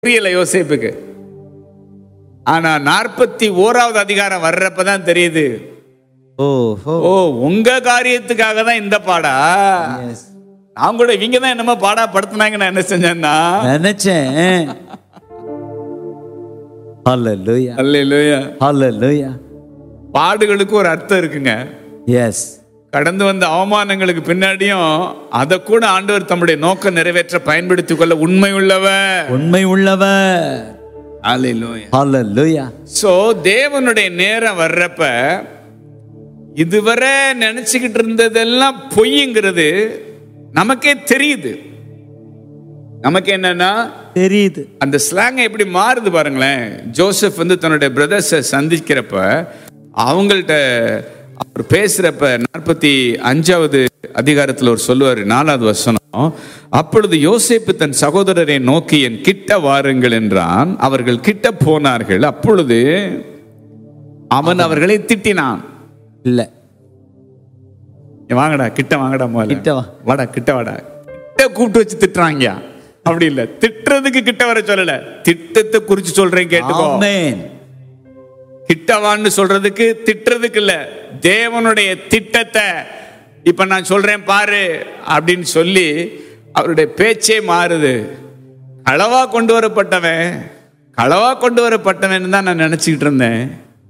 புரியல யோசேப்புக்கு ஆனா நாற்பத்தி ஓராவது அதிகாரம் வர்றப்பதான் தெரியுது ஓ ஓ ஓ உங்க காரியத்துக்காக தான் இந்த பாடா எஸ் நான் கூட இவங்க தான் என்னமோ பாடா படுத்துனாங்க நான் என்ன செஞ்சேன்னா நினைச்சேன் ஹalleluya அல்லேலூயா ஹalleluya பாடுகளுக்கு ஒரு அர்த்தம் இருக்குங்க எஸ் கடந்து வந்த அவமானங்களுக்கு பின்னாடியும் அதை கூட ஆண்டவர் தம்முடைய நோக்கம் நிறைவேற்ற பயன்படுத்திக் கொள்ள உண்மை உள்ளவர் உண்மை உள்ளவர் அல்லேலூயா ஹalleluya சோ தேவனுடைய நேரம் வர்றப்ப இதுவரை நினைச்சுக்கிட்டு இருந்ததெல்லாம் பொய்ங்கிறது நமக்கே தெரியுது நமக்கு என்னன்னா தெரியுது அந்த ஸ்லாங் எப்படி மாறுது பாருங்களேன் ஜோசப் வந்து தன்னுடைய பிரதர்ஸை சந்திக்கிறப்ப அவங்கள்ட்ட அவர் பேசுறப்ப நாற்பத்தி அஞ்சாவது அதிகாரத்தில் ஒரு சொல்லுவார் நாலாவது வசனம் அப்பொழுது யோசேப்பு தன் சகோதரரை நோக்கி என் கிட்ட வாருங்கள் என்றான் அவர்கள் கிட்ட போனார்கள் அப்பொழுது அவன் அவர்களை திட்டினான் இல்ல "இங்க வாங்கடா கிட்ட வாங்கடா முதல்ல கிட்ட வா. வாடா கிட்ட வாடா கிட்ட கூப்பிட்டு வச்சு திட்டுறாங்க அப்படி இல்ல திட்டுறதுக்கு கிட்ட வர சொல்லல திட்டத்தை குறிச்சு சொல்றேன் கேட்டுக்கோ ஆமென் கிட்டவான்னு சொல்றதுக்கு திட்டுறதுக்கு இல்ல தேவனுடைய திட்டத்தை இப்ப நான் சொல்றேன் பாரு அப்படின்னு சொல்லி அவருடைய பேச்சே மாறுது களவா கொண்டு வரப்பட்டவன் களவா கொண்டு வரப்பட்டவன் தான் நான் நினைச்சுக்கிட்டு இருந்தேன்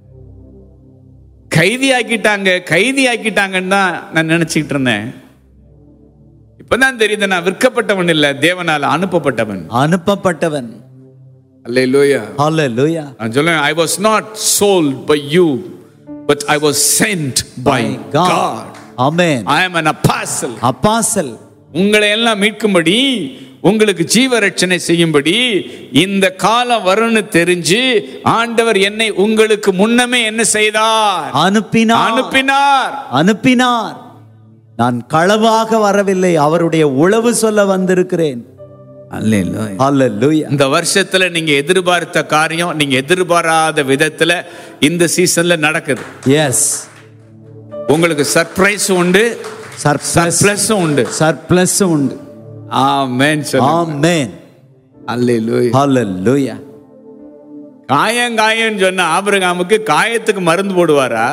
கைதி ஆக்கிட்டாங்க கைதி ஆக்கிட்டாங்கன்னு தான் நான் நினைச்சுக்கிட்டு இருந்தேன் இப்பதான் தெரியுது நான் விற்கப்பட்டவன் இல்ல தேவனால அனுப்பப்பட்டவன் அனுப்பப்பட்டவன் அல்லேலூயா ஹalleluya நான் சொல்லுவேன் I was not sold by you but I was send by God amen I am an apostle apostle உங்களை எல்லாம் மீட்கும்படி உங்களுக்கு ஜீவரட்சணை செய்யும்படி இந்த காலம் வரும்னு தெரிஞ்சு ஆண்டவர் என்னை உங்களுக்கு முன்னமே என்ன செய்தார் அனுப்பினார் அனுப்பினார் அனுப்பினார் நான் களவாக வரவில்லை அவருடைய உளவு சொல்ல வந்திருக்கிறேன் ஹalleluya இந்த வருஷத்துல நீங்க எதிர்பார்த்த காரியம் நீங்க எதிர்பாராத விதத்துல இந்த சீசன்ல நடக்குது எஸ் உங்களுக்கு சர்ப்ரைஸ் உண்டு சர்ப்ளஸ் சர்ப்ளஸும் உண்டு சர்ப்ளஸ் உண்டு ஆமென் சொல்லுங்க ஆமென் அல்லேலூயா ஹalleluya காயம் காயம்னு சொன்ன ஆபிரகாமுக்கு காயத்துக்கு மருந்து போடுவாரா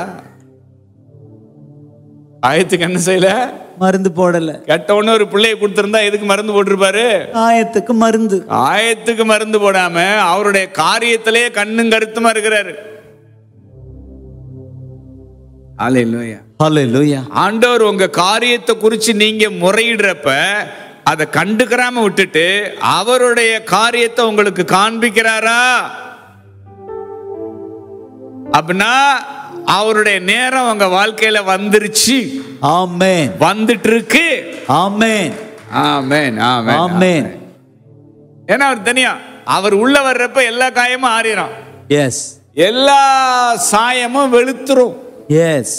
காயத்துக்கு என்ன செய்யல மருந்து போடல கெட்டவொன்னு ஒரு பிள்ளையை கொடுத்திருந்தா எதுக்கு மருந்து போட்டிருப்பாரு காயத்துக்கு மருந்து காயத்துக்கு மருந்து போடாம அவருடைய காரியத்திலே கண்ணும் கருத்துமா இருக்கிறாரு அல்லேலூயா ஹalleluya ஆண்டவர் உங்க காரியத்தை குறிச்சு நீங்க முறையிடுறப்ப அதை கண்டுக்கிறாம விட்டுட்டு அவருடைய காரியத்தை உங்களுக்கு காண்பிக்கிறாரா அப்படின்னா அவருடைய நேரம் உங்க வாழ்க்கையில வந்துருச்சு ஆமென் வந்துட்டு இருக்கு ஆமென் ஆமென் ஆமென் ஆமென் ஏன்னா அவர் தனியா அவர் உள்ள வர்றப்ப எல்லா காயமும் ஆறிடும் எஸ் எல்லா சாயமும் வெளுத்துரும் எஸ்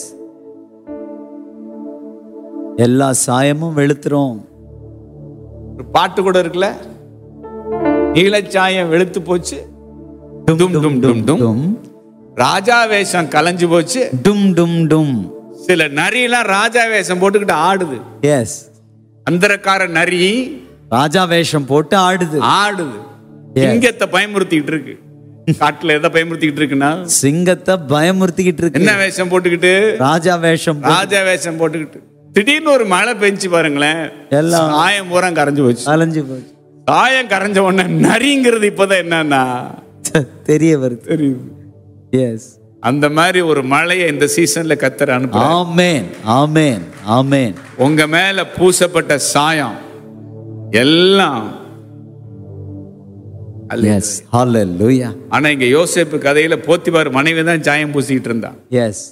எல்லா சாயமும் வெளுத்துரும் ஒரு பாட்டு கூட இருக்குல்ல நீலச்சாயம் வெளுத்து போச்சு டும் டும் டும் டும் டும் ராஜா வேஷம் கலைஞ்சு போச்சு டும் டும் டும் சில நரியெல்லாம் ராஜா வேஷம் போட்டுக்கிட்டு ஆடுது எஸ் அந்தரக்கார நரி ராஜா வேஷம் போட்டு ஆடுது ஆடுது Yes. சிங்கத்தை பயமுறுத்திக்கிட்டு இருக்கு காட்டுல எதை பயமுறுத்திக்கிட்டு இருக்குன்னா சிங்கத்தை பயமுறுத்திக்கிட்டு இருக்கு என்ன வேஷம் போட்டுக்கிட்டு ராஜா வேஷம் போ- ராஜா வேஷம் போட்டுக்கிட்டு திடீர்னு ஒரு மழை பெஞ்சு பாருங்களேன் எல்லாம் சாயம் பூரா கரைஞ்சு போச்சு அலைஞ்சு போச்சு சாயம் கரைஞ்ச உடனே நரிங்கிறது இப்பதான் என்னன்னா தெரிய வருது தெரியுது எஸ் அந்த மாதிரி ஒரு மழையை இந்த சீசன்ல கத்தர் அனுப்ப ஆமென் ஆமென் ஆமென் உங்க மேல பூசப்பட்ட சாயம் எல்லாம் எஸ் ஹalleluya ஆனா இங்க யோசேப்பு கதையில போத்திபார் மனைவி தான் சாயம் பூசிக்கிட்டு இருந்தா எஸ்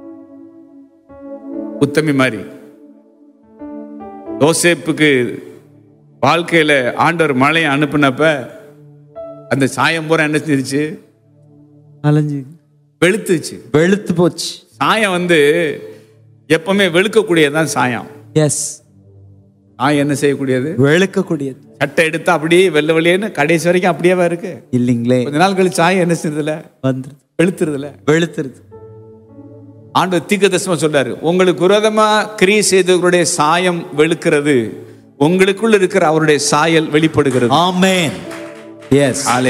உத்தமி மாதிரி யோசேப்புக்கு வாழ்க்கையில ஆண்டவர் மழையை அனுப்புனப்ப அந்த சாயம் பூரா என்ன செஞ்சிருச்சு அலைஞ்சு வெளுத்துச்சு வெளுத்து போச்சு சாயம் வந்து எப்பவுமே வெளுக்கக்கூடியதுதான் சாயம் எஸ் சாயம் என்ன செய்யக்கூடியது வெளுக்கக்கூடியது சட்டை எடுத்தா அப்படியே வெள்ளை வெளியேன்னு கடைசி வரைக்கும் அப்படியேவா இருக்கு இல்லைங்களே கொஞ்ச நாள் கழிச்சு சாயம் என்ன செய்யறதுல வந்துருது வெளுத்துறதுல வெளுத்துருது ஆண்டு தீர்க்கதரிசனமா சொல்றாரு உங்களுக்கு விரோதமா கிரியை செய்தவர்களுடைய சாயம் வெளுக்கிறது உங்களுக்குள்ள இருக்கிற அவருடைய சாயல் வெளிப்படுகிறது ஆமென் எஸ்